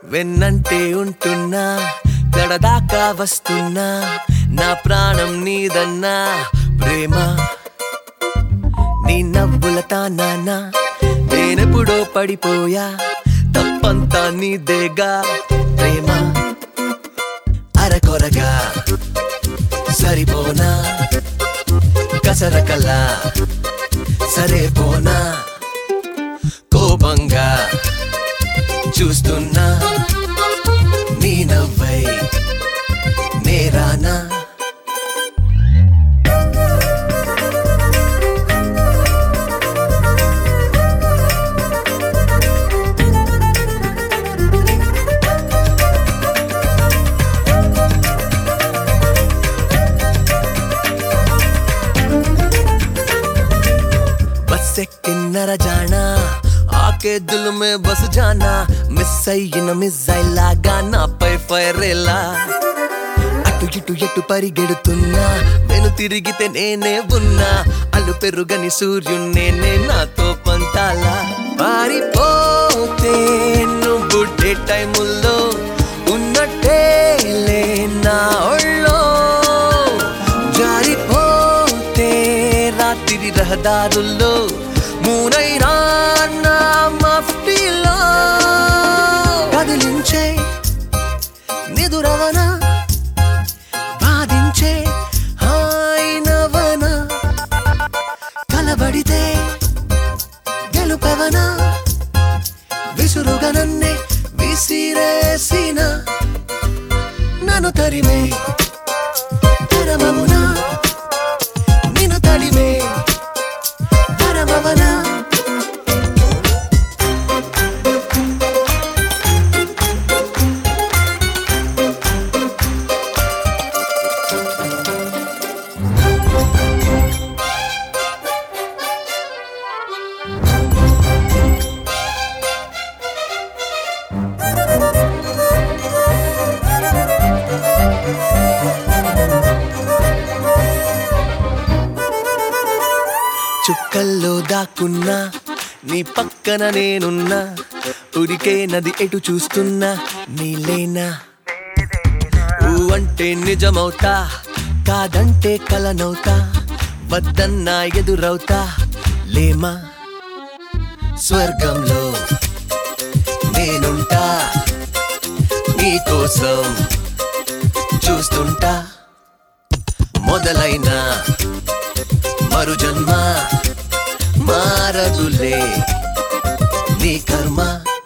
వెన్నంటే ఉంటున్నా కడదాకా వస్తున్నా నా ప్రాణం నీదన్నా ప్రేమ నీ నవ్వుల తానా నేనెప్పుడో పడిపోయా తప్పంతా నీదేగా ప్రేమ అరకొరగా సరిపోనా కసరకలా సరే పోనా కోపంగా చూస్తున్నా నీ నవ్వై నేరానా బస్ ఎక్కిన్నర జానా ఆకే దిల్ మే బస్ జానా మిస్ అయ్యిన మిస్సైల్ లాగా నాపై ఫైర్ ఎలా అటు ఇటు ఎటు పరిగెడుతున్నా నేను తిరిగితే నేనే ఉన్నా అల్లు పెరుగని సూర్యున్నేనే నాతో పంతాలా పారిపోతే నువ్వు డే టైముల్లో ఉన్నట్టే లే నా ఒళ్ళో జారిపోతే రాత్రి రహదారుల్లో మూనైనా నా మఫ్టీలో కదిలించే నిదురవన బాధించే హాయినవన కలబడితే గెలుపవన విసురుగా నన్నే విసిరేసిన నన్ను తరిమే తరమమునా నిన్ను తడిమే తరమవనా చుక్కల్లో దాక్కున్నా నీ పక్కన నేనున్నా ఉరికే నది ఎటు చూస్తున్నా నీలేనా ఊ అంటే నిజమవుతా కాదంటే కలనవుతా వద్దన్నా ఎదురవుతా లేమా స్వర్గంలో నేనుంటా నీకోసం చూస్తుంటా మొదలైన మరు జన్మ మారదులే నీ కర్మ